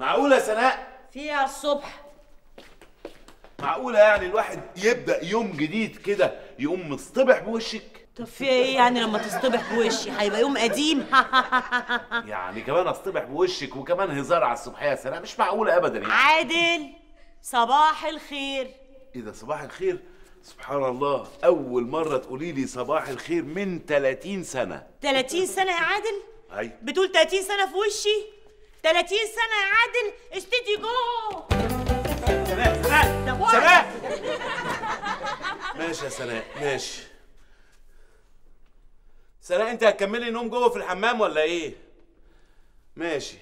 معقوله يا سناء فيها الصبح معقوله يعني الواحد يبدا يوم جديد كده يقوم مصطبح بوشك طب في ايه يعني لما تصطبح بوشي هيبقى يوم قديم يعني كمان اصطبح بوشك وكمان هزار على الصبحيه يا سناء مش معقوله ابدا يعني عادل صباح الخير ايه ده صباح الخير سبحان الله اول مره تقولي لي صباح الخير من 30 سنه 30 سنة يا عادل اي بتقول 30 سنة في وشي 30 سنة يا عادل استدي جو سناء سناء ده سناء ماشي يا سناء ماشي سناء انت هتكملي نوم جوه في الحمام ولا ايه ماشي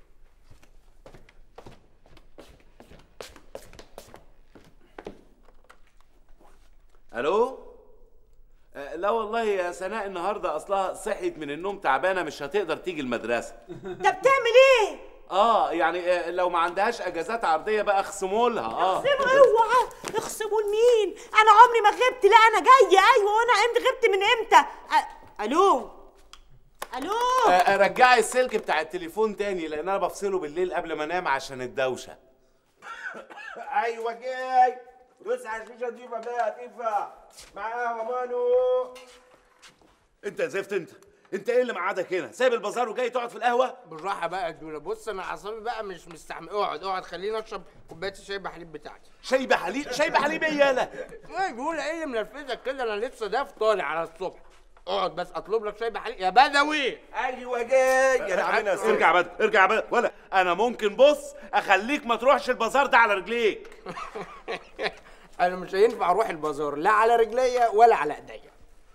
الو آه، لا والله يا سناء النهارده اصلها صحيت من النوم تعبانه مش هتقدر تيجي المدرسه ده بتعمل ايه؟ اه يعني آه، لو ما عندهاش اجازات عرضيه بقى اخصموا لها اه اخصموا اوعى اخصموا لمين؟ انا عمري ما غبت لا انا جايه ايوه وانا امتى غبت من امتى؟ أ- الو الو آه، رجعي السلك بتاع التليفون تاني لان انا بفصله بالليل قبل ما انام عشان الدوشه ايوه جاي دوس على الشيشه دي بقى تنفع معاها مانو انت يا زفت انت انت ايه اللي مقعدك هنا سايب البازار وجاي تقعد في القهوه بالراحه بقى يا دوله بص انا اعصابي بقى مش مستحمل اقعد اقعد خليني اشرب كوبايه الشاي بحليب بتاعتي شاي بحليب شاي بحليب ايه يالا ايه دوله ايه اللي منرفزك كده انا لسه ده طالع على الصبح اقعد بس اطلب لك شاي بحليب يا بدوي ايوه جاي يا عمنا سيد ارجع بدر ارجع بدر ولا انا ممكن بص اخليك ما تروحش البازار ده على رجليك انا مش هينفع اروح البازار لا على رجليا ولا على ايديا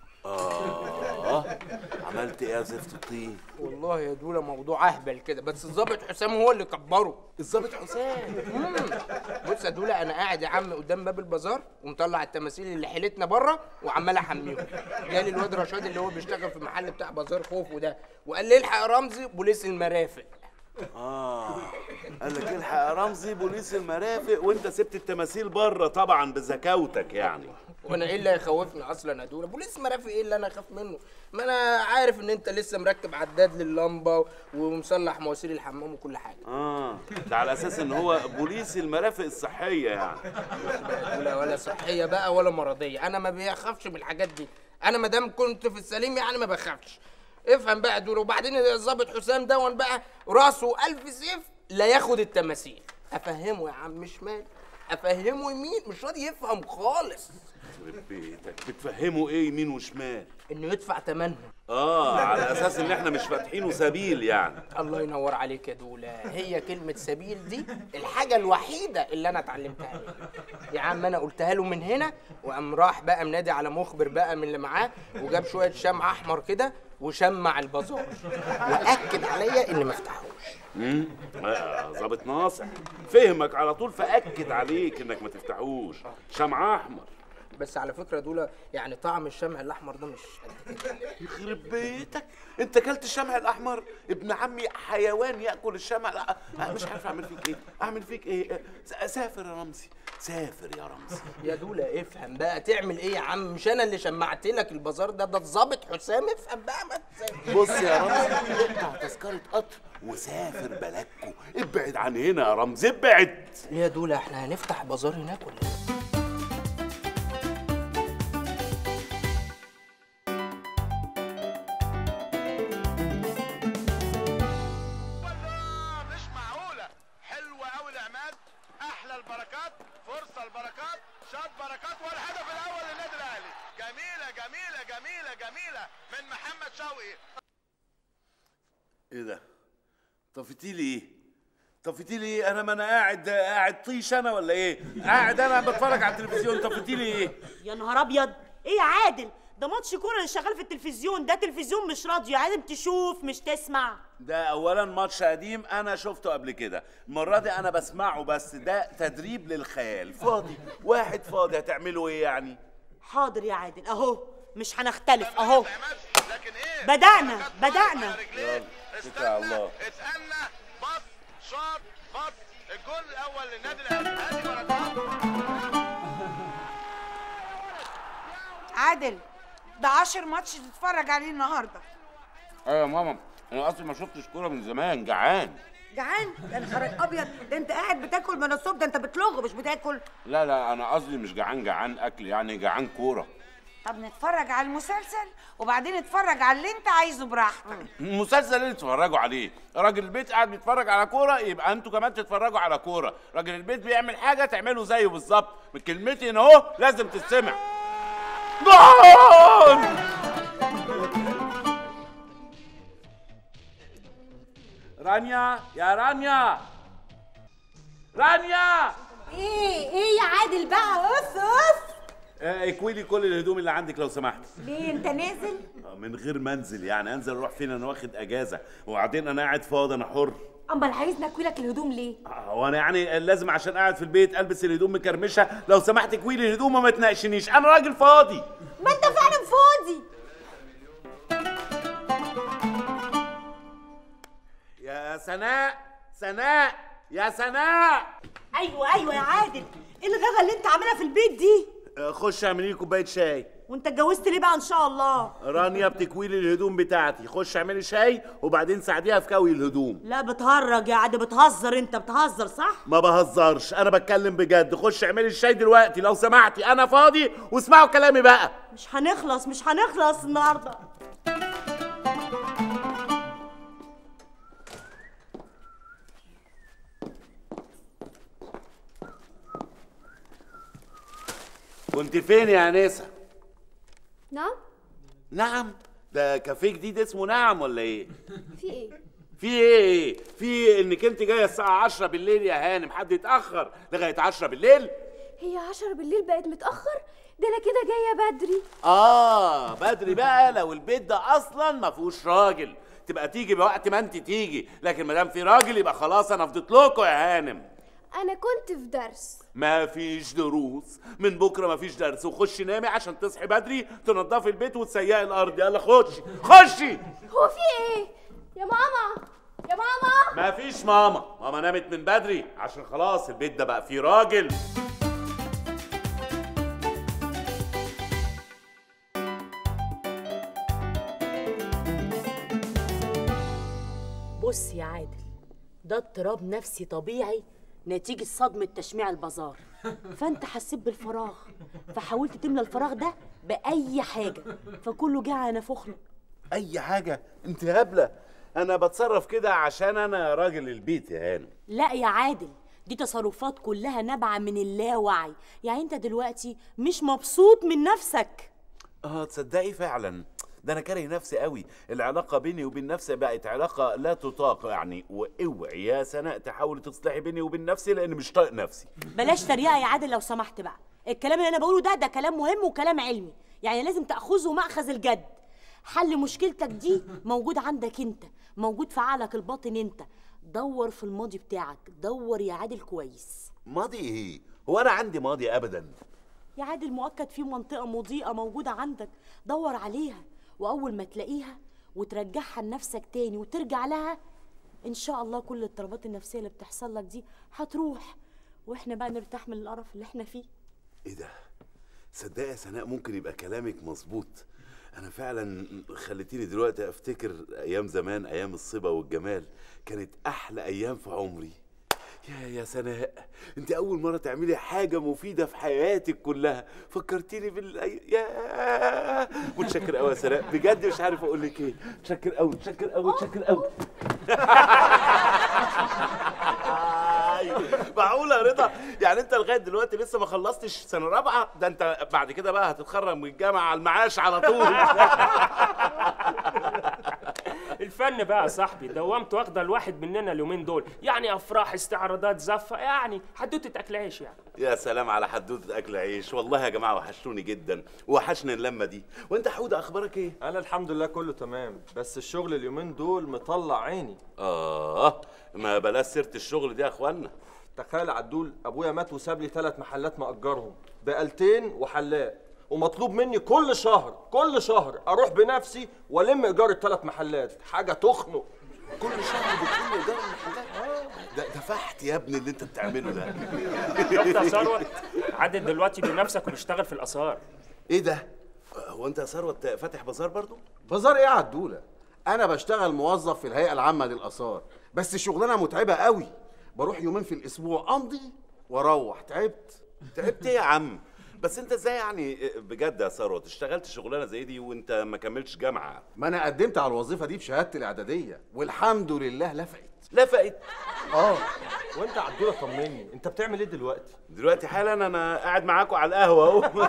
اه عملت ايه يا زفت الطين والله يا دوله موضوع اهبل كده بس الظابط حسام هو اللي كبره الظابط حسام مم. بص يا دوله انا قاعد يا عم قدام باب البازار ومطلع التماثيل اللي حيلتنا بره وعمال احميهم جالي الواد رشاد اللي هو بيشتغل في محل بتاع بازار خوفو ده وقال لي الحق يا رمزي بوليس المرافق اه قال لك الحق يا رمزي بوليس المرافق وانت سبت التماثيل بره طبعا بذكاوتك يعني وانا ايه اللي هيخوفني اصلا يا دوله بوليس مرافق ايه اللي انا اخاف منه ما انا عارف ان انت لسه مركب عداد لللمبه ومصلح مواسير الحمام وكل حاجه اه ده على اساس ان هو بوليس المرافق الصحيه يعني ولا ولا صحيه بقى ولا مرضيه انا ما بخافش من الحاجات دي انا ما دام كنت في السليم يعني ما بخافش افهم بقى دول وبعدين الظابط حسام دون بقى راسه ألف سيف لا ياخد التماثيل افهمه يا عم شمال افهمه يمين مش راضي يفهم خالص يخرب بيتك بتفهموا ايه يمين وشمال انه يدفع ثمنهم اه على اساس ان احنا مش فاتحينه سبيل يعني الله ينور عليك يا دولا هي كلمة سبيل دي الحاجة الوحيدة اللي أنا اتعلمتها منه. يا عم أنا قلتها له من هنا وقام راح بقى منادي على مخبر بقى من اللي معاه وجاب شوية شمع أحمر كده وشمع البازار وأكد عليا إن ما افتحوش امم آه، ظابط ناصح فهمك على طول فاكد عليك انك ما تفتحوش شمع احمر بس على فكرة دول يعني طعم الشمع الأحمر ده مش قد كده. يخرب بيتك انت اكلت الشمع الاحمر ابن عمي حيوان ياكل الشمع لا أنا مش عارف اعمل فيك ايه اعمل فيك ايه س- سافر يا رمزي سافر يا رمزي يا دولا افهم بقى تعمل ايه يا عم مش انا اللي شمعت لك البازار ده ده الظابط حسام افهم بقى ما تسافر. بص يا رمزي اقطع تذكرة قطر وسافر بلدكو ابعد عن هنا يا رمزي ابعد ليه يا دولا احنا هنفتح بازار هناك ولا ايه والله مش معقولة حلوة أوي العماد أحلى البركات فرصة البركات شاط بركات والهدف الأول للنادي الأهلي جميلة جميلة جميلة جميلة من محمد شوقي ايه ده طفتي لي ايه طفتي لي ايه انا ما انا قاعد قاعد طيش انا ولا ايه قاعد انا بتفرج على التلفزيون طفتي لي ايه يا نهار ابيض ايه يا عادل ده ماتش كوره اللي شغال في التلفزيون ده تلفزيون مش راديو لازم تشوف مش تسمع ده اولا ماتش قديم انا شفته قبل كده المره دي انا بسمعه بس ده تدريب للخيال فاضي واحد فاضي هتعملوا ايه يعني حاضر يا عادل اهو مش هنختلف اهو عماد لكن إيه بدأنا، بركات بدأنا. على رجليه. اتكل على استنى الله. استنى بص شاط بص الجول الأول للنادي الأهلي هذه بركات عادل ده عشر ماتش تتفرج عليه النهارده ايوه يا ماما انا اصلا ما شفتش كوره من زمان جعان جعان يا نهار ابيض ده انت قاعد بتاكل من الصبح ده انت بتلغ مش بتاكل لا لا انا قصدي مش جعان جعان اكل يعني جعان كوره طب نتفرج على المسلسل وبعدين نتفرج على اللي انت عايزه براحتك المسلسل اللي تتفرجوا عليه راجل البيت قاعد بيتفرج على كوره يبقى انتوا كمان تتفرجوا على كوره راجل البيت بيعمل حاجه تعملوا زيه بالظبط من كلمتي هنا اهو لازم تتسمع جول رانيا يا رانيا رانيا ايه ايه يا عادل بقى اف اف آه، اكويلي كل الهدوم اللي عندك لو سمحت ليه انت نازل آه، من غير منزل يعني انزل اروح فين انا واخد اجازه وبعدين انا قاعد فاضي انا حر امال عايزني اكوي لك الهدوم ليه آه، وانا يعني لازم عشان قاعد في البيت البس الهدوم مكرمشه لو سمحت كويلي الهدوم وما تناقشنيش انا راجل فاضي ما انت فعلا فاضي يا سناء سناء يا سناء ايوه ايوه يا عادل ايه الغدا اللي انت عاملها في البيت دي آه، خش اعملي لي كوبايه شاي وانت اتجوزت ليه بقى ان شاء الله رانيا بتكوي لي الهدوم بتاعتي خش اعملي شاي وبعدين ساعديها في كوي الهدوم لا بتهرج يا عادل بتهزر انت بتهزر صح ما بهزرش انا بتكلم بجد خش اعملي الشاي دلوقتي لو سمحتي انا فاضي واسمعوا كلامي بقى مش هنخلص مش هنخلص النهارده كنت فين يا انسه نعم نعم ده كافيه جديد اسمه نعم ولا ايه في ايه في ايه في انك انت جايه الساعه 10 بالليل يا هانم حد يتاخر لغايه 10 بالليل هي عشرة بالليل بقت متأخر ده انا كده جاية بدري اه بدري بقى لو البيت ده اصلا ما فيهوش راجل تبقى تيجي بوقت ما انت تيجي لكن ما دام في راجل يبقى خلاص انا فضيت لكم يا هانم انا كنت في درس ما فيش دروس من بكره ما فيش درس وخشي نامي عشان تصحي بدري تنضفي البيت وتسيقي الارض يلا خشي خشي هو في ايه يا ماما يا ماما ما فيش ماما ماما نامت من بدري عشان خلاص البيت ده بقى فيه راجل بص يا عادل ده اضطراب نفسي طبيعي نتيجة صدمة تشميع البازار فانت حسيت بالفراغ فحاولت تملى الفراغ ده بأي حاجة فكله جه على نفخنا اي حاجه انت هبله انا بتصرف كده عشان انا راجل البيت يا هانم لا يا عادل دي تصرفات كلها نابعة من اللاوعي يعني انت دلوقتي مش مبسوط من نفسك اه تصدقي فعلا ده انا كاره نفسي قوي العلاقه بيني وبين نفسي بقت علاقه لا تطاق يعني واوعي يا سناء تحاولي تصلحي بيني وبين نفسي لان مش طايق نفسي بلاش تريقة يا عادل لو سمحت بقى الكلام اللي انا بقوله ده ده كلام مهم وكلام علمي يعني لازم تاخذه ماخذ الجد حل مشكلتك دي موجود عندك انت موجود في عقلك الباطن انت دور في الماضي بتاعك دور يا عادل كويس ماضي ايه هو انا عندي ماضي ابدا يا عادل مؤكد في منطقة مضيئة موجودة عندك دور عليها وأول ما تلاقيها وترجعها لنفسك تاني وترجع لها إن شاء الله كل الاضطرابات النفسية اللي بتحصل لك دي هتروح وإحنا بقى نرتاح من القرف اللي إحنا فيه ايه ده صدقي يا سناء ممكن يبقى كلامك مظبوط انا فعلا خليتيني دلوقتي افتكر ايام زمان ايام الصبا والجمال كانت احلى ايام في عمري يا يا سناء انت اول مره تعملي حاجه مفيده في حياتك كلها فكرتيني بال يا متشكر قوي يا سناء بجد مش عارف اقول لك ايه متشكر قوي متشكر قوي متشكر قوي معقولة يا رضا يعني انت لغاية دلوقتي لسه ما خلصتش سنة رابعة ده انت بعد كده بقى هتتخرج من الجامعة على المعاش على طول الفن بقى يا صاحبي دوامت واخده الواحد مننا اليومين دول يعني افراح استعراضات زفه يعني حدوته اكل عيش يعني يا سلام على حدوتة أكل عيش والله يا جماعة وحشتوني جدا وحشني اللمة دي وانت حودة أخبارك ايه؟ انا الحمد لله كله تمام بس الشغل اليومين دول مطلع عيني آه ما بلاش سيرة الشغل دي يا اخوانا تخيل عدول ابويا مات وساب لي ثلاث محلات مأجرهم بقالتين وحلاق ومطلوب مني كل شهر كل شهر اروح بنفسي والم ايجار الثلاث محلات حاجه تخنق كل شهر بتقول لي ده المحلات ده ده فحت يا ابني اللي انت بتعمله ده شفت يا ثروت عادل دلوقتي بنفسك وبيشتغل في الاثار ايه ده؟ هو انت يا ثروت فاتح بازار برضو؟ بازار ايه يا عدوله انا بشتغل موظف في الهيئه العامه للاثار بس الشغلانه متعبه قوي بروح يومين في الاسبوع امضي واروح تعبت تعبت ايه يا عم بس انت ازاي يعني بجد يا ثروت اشتغلت شغلانه زي دي وانت ما كملتش جامعه ما انا قدمت على الوظيفه دي بشهادتي الاعداديه والحمد لله لفقت لفقت اه وانت عدوله طمني انت بتعمل ايه دلوقتي دلوقتي حالا انا قاعد معاكم على القهوه اهو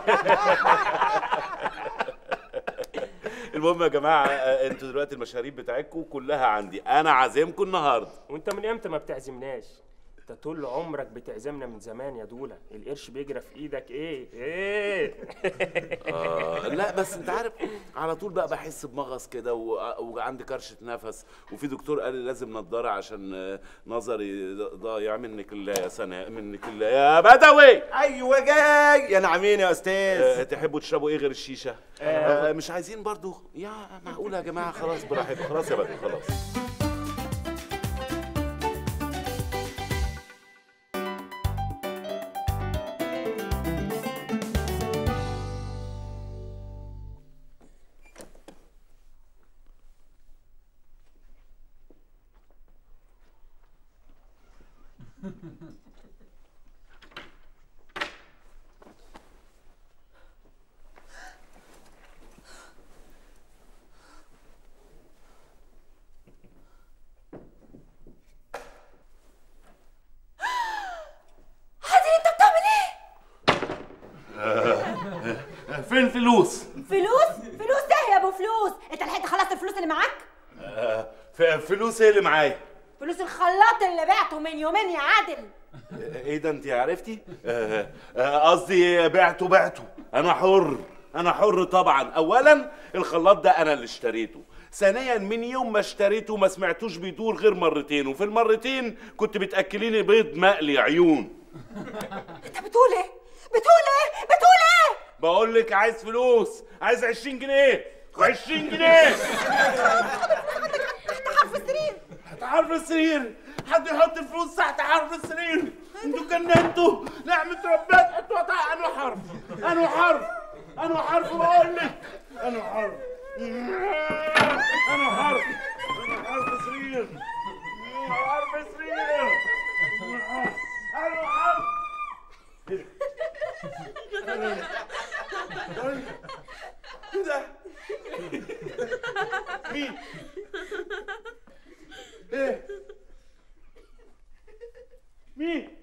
المهم يا جماعه آه، انتوا دلوقتي المشاريب بتاعتكم كلها عندي انا عازمكم النهارده وانت من امتى ما بتعزمناش انت طول عمرك بتعزمنا من زمان يا دولا القرش بيجرى في ايدك ايه ايه آه لا بس انت عارف على طول بقى بحس بمغص كده و- وعندي كرشه نفس وفي دكتور قال لي لازم نضاره عشان آه، نظري ضايع منك الله يا سناء منك الله يا بدوي ايوه جاي يا نعمين يا استاذ آه، تحبوا تشربوا ايه غير الشيشه آه مش عايزين برضو يا معقوله يا جماعه خلاص براحتكم خلاص يا بدوي خلاص عادل انت بتعمل ايه فين الفلوس فلوس فلوس ده يا ابو فلوس انت لحقت خلصت الفلوس اللي معاك آه، ف- فلوس ايه اللي معايا فلوس الخلاط اللي بعته من يومين يا عادل ايه ده انت عرفتي آه، آه، قصدي بعته بعته انا حر انا حر طبعا اولا الخلاط ده انا اللي اشتريته ثانيا من يوم ما اشتريته ما سمعتوش بيدور غير مرتين وفي المرتين كنت بتاكليني بيض مقلي عيون انت بتقول ايه بتقول ايه بتقول ايه بقول لك عايز فلوس عايز 20 جنيه 20 جنيه حرف السرير تحت حرف السرير حد يحط الفلوس تحت حرف السرير انتوا جننتوا نعمة ربنا حطوها تحت انو حرف انو حرف انو حرف بقول لك انو حرف انو حرف انو حرف سرير انو حرف سرير انو حرف انو حرف ايه ده؟ مين؟ ايه؟ مين؟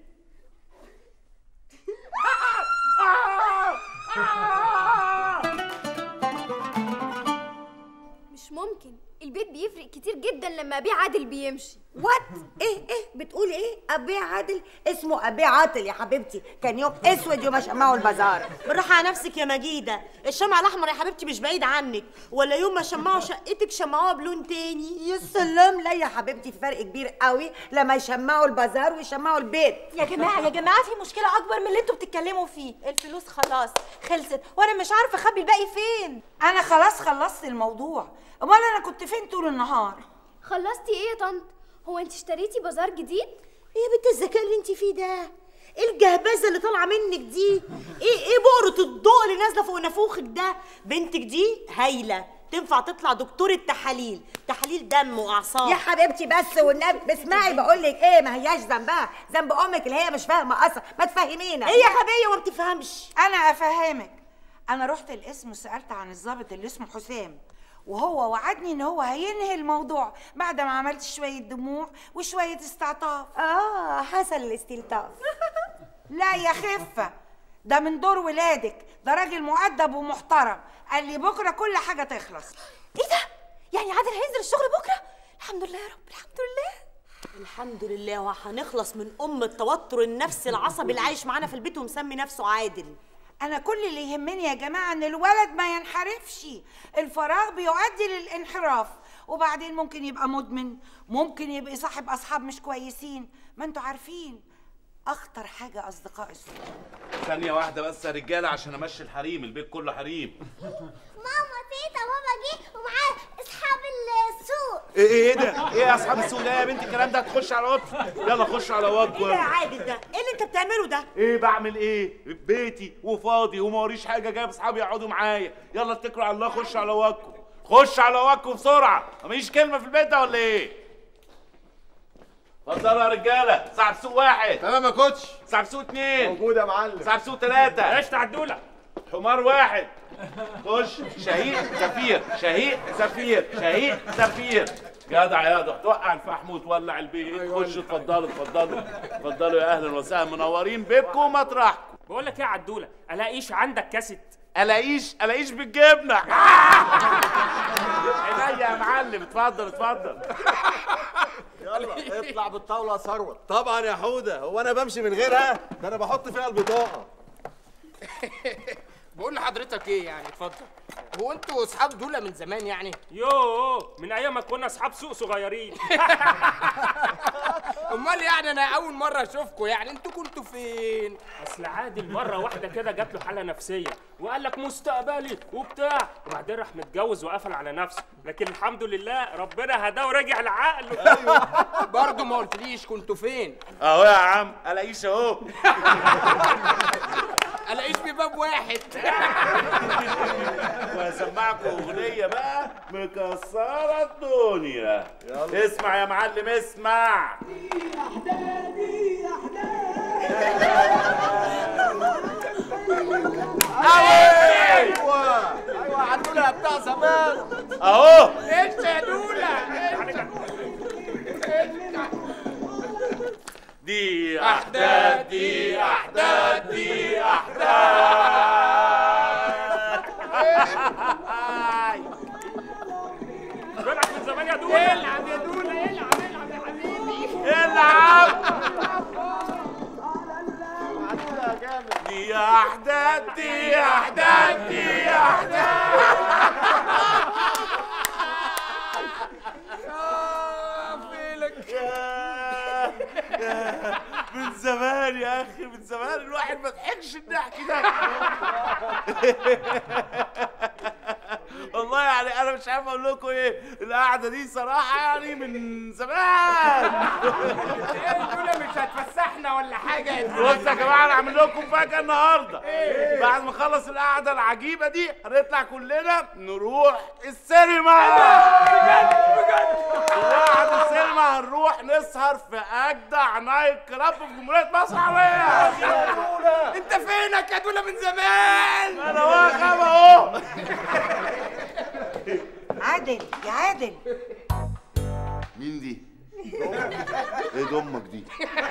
مش ممكن البيت بيفرق كتير جدا لما ابيع عادل بيمشي وات ايه ايه بتقولي ايه ابيع عادل اسمه ابيع عاطل يا حبيبتي كان يوم اسود يوم ما شمعوا البازار بالراحه على نفسك يا مجيده الشمع الاحمر يا حبيبتي مش بعيد عنك ولا يوم ما شمعوا شقتك شمعوها بلون تاني يا سلام لا يا حبيبتي في فرق كبير قوي لما يشمعوا البازار ويشمعوا البيت يا جماعه يا جماعه في مشكله اكبر من اللي انتوا بتتكلموا فيه الفلوس خلاص خلصت وانا مش عارفه اخبي الباقي فين انا خلاص خلصت الموضوع امال انا كنت فين طول النهار خلصتي ايه يا طنط هو انت اشتريتي بازار جديد ايه يا بنت الذكاء اللي انت فيه ده ايه الجهبذه اللي طالعه منك دي ايه ايه بؤره الضوء اللي نازله فوق نافوخك ده بنتك دي هايله تنفع تطلع دكتوره تحاليل تحاليل دم واعصاب يا حبيبتي بس والنبي اسمعي بقول لك ايه ما هياش ذنبها ذنب امك اللي هي مش فاهمه اصلا ما تفهمينا هي غبيه وما بتفهمش انا افهمك انا رحت القسم وسالت عن الضابط اللي اسمه حسام وهو وعدني ان هو هينهي الموضوع بعد ما عملت شويه دموع وشويه استعطاف اه حسن الاستلطاف لا يا خفه ده من دور ولادك ده راجل مؤدب ومحترم قال لي بكره كل حاجه تخلص ايه ده يعني عادل هينزل الشغل بكره الحمد لله يا رب الحمد لله الحمد لله وهنخلص من ام التوتر النفسي العصبي اللي عايش معانا في البيت ومسمي نفسه عادل انا كل اللي يهمني يا جماعه ان الولد ما ينحرفش الفراغ بيؤدي للانحراف وبعدين ممكن يبقى مدمن ممكن يبقى صاحب اصحاب مش كويسين ما انتوا عارفين اخطر حاجه اصدقاء السوء ثانية واحدة بس يا رجالة عشان امشي الحريم البيت كله حريم ماما تيتا بابا جه ومعاه اصحاب السوق ايه ايه ده؟ ايه يا اصحاب السوق ده يا بنتي الكلام ده هتخش على واتس يلا خش على واتس ايه ده يا عادل ده ايه اللي انت بتعمله ده ايه بعمل ايه؟ بيتي وفاضي وما وريش حاجة جايب اصحابي يقعدوا معايا يلا اتكلوا على الله خش على واكو خش على واكو بسرعة مفيش كلمة في البيت ده ولا ايه؟ اتفضلوا يا رجاله صعب سوق واحد تمام يا كوتش صعب سوق اتنين موجود يا معلم صعب سوق تلاتة ايش تعدوله حمار واحد خش شهيق سفير شهيق سفير شهيق سفير جدع يا ده توقع الفحم وتولع البيت خش اتفضلوا اتفضلوا اتفضلوا يا اهلا وسهلا منورين بيبكم ومطرحكم بقول لك ايه يا عدوله الاقيش عندك كاسيت الاقيش الاقيش بالجبنه عينيا يا معلم اتفضل اتفضل يلا اطلع بالطاوله يا ثروت طبعا يا حوده هو انا بمشي من غيرها ده انا بحط فيها البطاقه بقول لحضرتك ايه يعني اتفضل هو انتوا اصحاب دول من زمان يعني يوه من ايام ما كنا اصحاب سوق صغيرين امال يعني انا اول مره اشوفكم يعني انتوا كنتوا فين اصل عادل مره واحده كده جات له حاله نفسيه وقال لك مستقبلي وبتاع وبعدين راح متجوز وقفل على نفسه لكن الحمد لله ربنا هداه ورجع لعقله برضه ما قلتليش كنتوا فين اهو يا عم الاقيش اهو الاقيش بباب واحد وهسمعكم اغنيه بقى مكسره الدنيا يلا. اسمع يا معلم اسمع ايوه ايوه عدوله بتاع زمان اهو ايش يا دوله دي احداث دي احداث دي احداث بالك من زمان يا دوله العب يا دوله العب العب يا حبيبي العب دي احداث دي احداث دي احداث يا- يا- من زمان يا اخي من زمان الواحد ما ضحكش الضحك ده والله يعني انا مش عارف اقول لكم ايه القعده دي صراحه يعني من زمان ايه دوله مش هتفسحنا ولا حاجه يا بص يا جماعه انا هعمل لكم مفاجاه النهارده بعد ما نخلص القعده العجيبه دي هنطلع كلنا نروح السينما بجد بجد بعد السينما هنروح نسهر في اجدع نايت كلاب في جمهوريه مصر العربيه انت فينك يا دوله من زمان انا واقف اهو عادل يا عادل مين دي؟ ايه دي امك دي؟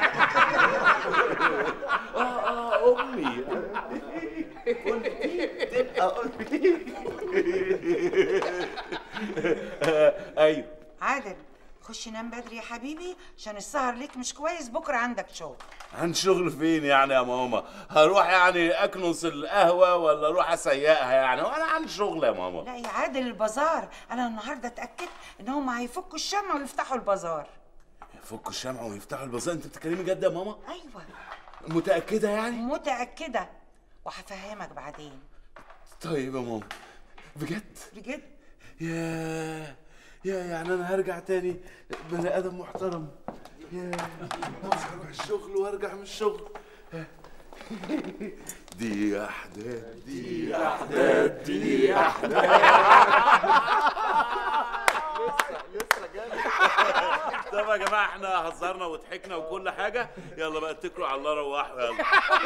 اه اه امي كنت تبقى امي ايوه عادل خش نام بدري يا حبيبي عشان السهر ليك مش كويس بكره عندك شغل عن شغل فين يعني يا ماما؟ هروح يعني اكنس القهوه ولا اروح اسيقها يعني وانا عندي شغل يا ماما لا يا عادل البازار انا النهارده اتاكدت ان هم هيفكوا الشمع ويفتحوا البازار يفكوا الشمع ويفتحوا البازار انت بتتكلمي جد يا ماما؟ ايوه متاكده يعني؟ متاكده وهفهمك بعدين طيب يا ماما بجد؟ بجد يا يا يعني انا هرجع تاني بني ادم محترم يا عاوز اروح الشغل وارجع من الشغل دي احداث دي احداث دي طب يا جماعه احنا هزرنا وضحكنا وكل حاجه يلا بقى اتكلوا على الله روحوا يلا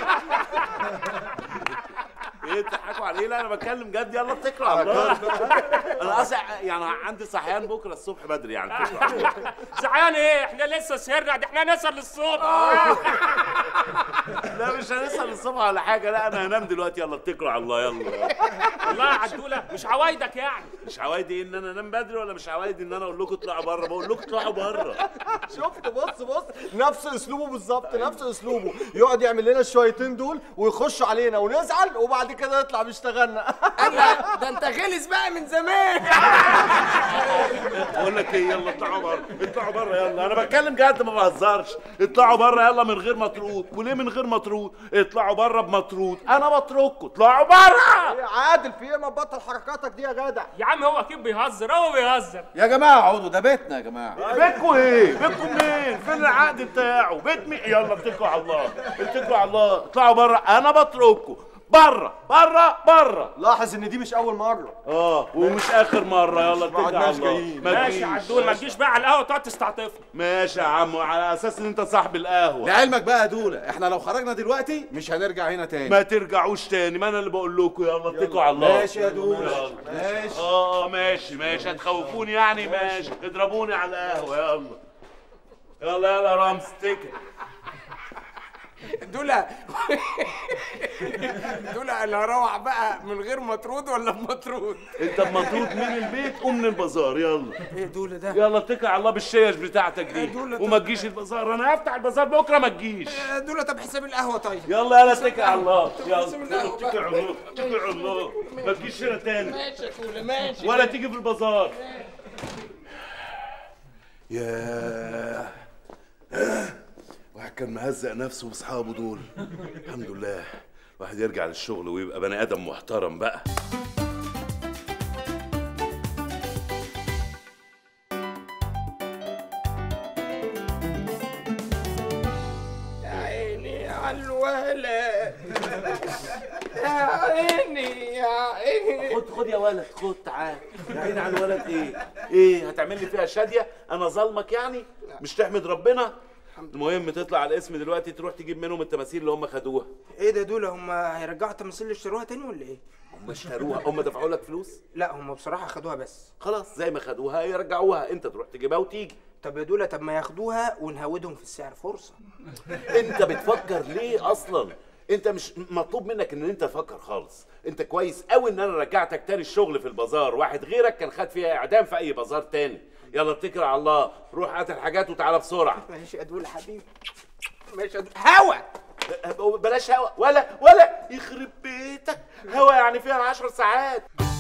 ايه بتضحكوا على ايه لا انا بتكلم جد يلا اتكلوا على الله انا اصلا يعني عندي صحيان بكره الصبح بدري يعني اتكلوا على الله. صحيان ايه احنا لسه سهرنا ده احنا نسهر للصبح لا مش هنسهر الصبح ولا حاجه لا انا هنام دلوقتي يلا اتكلوا على الله يلا والله يا عدوله مش عوايدك يعني مش عوايدي ان انا انام بدري ولا مش عوايدي ان انا اقول لكم اطلعوا بره بقول لكم اطلعوا بره شفت بص بص نفس اسلوبه بالظبط نفس اسلوبه يقعد يعمل لنا الشويتين دول ويخش علينا ونزعل وبعد كده يطلع بيشتغلنا الله ده انت غلس بقى من زمان بقول لك ايه يلا اطلعوا بره اطلعوا بره يلا انا بتكلم جد ما بهزرش اطلعوا بره يلا من غير مطرود وليه من غير مطرود اطلعوا بره بمطرود انا بترككم اطلعوا بره إيه عادل في ايه ما تبطل حركاتك دي يا جدع يا عم هو اكيد بيهزر هو بيهزر يا جماعه اقعدوا ده بيتنا يا جماعه بيتكم ايه؟ بيتكم منين؟ فين العقد بتاعه؟ بيت مين؟ يلا اتكلوا على الله اتكلوا على الله اطلعوا بره انا بترككم بره بره بره لاحظ ان دي مش اول مره اه ومش اخر مره يلا اتكل على عدناش الله جايين. ما ماشي تجيش. يا عدول ما تجيش بقى على القهوه تقعد تستعطفني ماشي يا عم على اساس ان انت صاحب القهوه لعلمك بقى يا دوله احنا لو خرجنا دلوقتي مش هنرجع هنا تاني ما ترجعوش تاني ما انا اللي بقول لكم يلا اتكلوا على الله ماشي يا دوله يلا. ماشي اه اه ماشي ماشي هتخوفوني يعني ماشي اضربوني على القهوه يلا يلا يلا يا رامز اتكل دول دول انا هروح بقى من غير مطرود ولا بمطرود انت مطرود من البيت قوم من البازار يلا ايه دول ده يلا اتكل على الله بالشيش بتاعتك دي دول- وما تجيش البازار انا هفتح البازار بكره ما تجيش دول طب حساب القهوه طيب يلا يلا اتكل على الله يلا بسم الله يلا اتكل على الله اتكل على الله ما تجيش هنا تاني ماشي يا دول ماشي ولا تيجي في البازار ياه واحد كان مهزق نفسه واصحابه دول الحمد لله واحد يرجع للشغل ويبقى بني ادم محترم بقى يا عيني على الولد يا عيني يا عيني خد خد يا ولد خد تعال يا عيني على الولد ايه ايه هتعمل لي فيها شاديه انا ظلمك يعني مش تحمد ربنا المهم تطلع على الاسم دلوقتي تروح تجيب منهم التماثيل اللي هم خدوها ايه ده دول هم هيرجعوا التماثيل اللي اشتروها تاني ولا ايه؟ هم اشتروها هم دفعوا لك فلوس لا هم بصراحه خدوها بس خلاص زي ما خدوها يرجعوها انت تروح تجيبها وتيجي طب يا دول طب ما ياخدوها ونهودهم في السعر فرصه انت بتفكر ليه اصلا انت مش مطلوب منك ان انت تفكر خالص انت كويس قوي ان انا رجعتك تاني الشغل في البازار واحد غيرك كان خد فيها اعدام في اي بازار تاني يلا اتكل على الله روح هات الحاجات وتعالى بسرعه ماشي يا دول حبيبي ماشي يا دول هوا بلاش هوا ولا ولا يخرب بيتك هوا يعني فيها 10 ساعات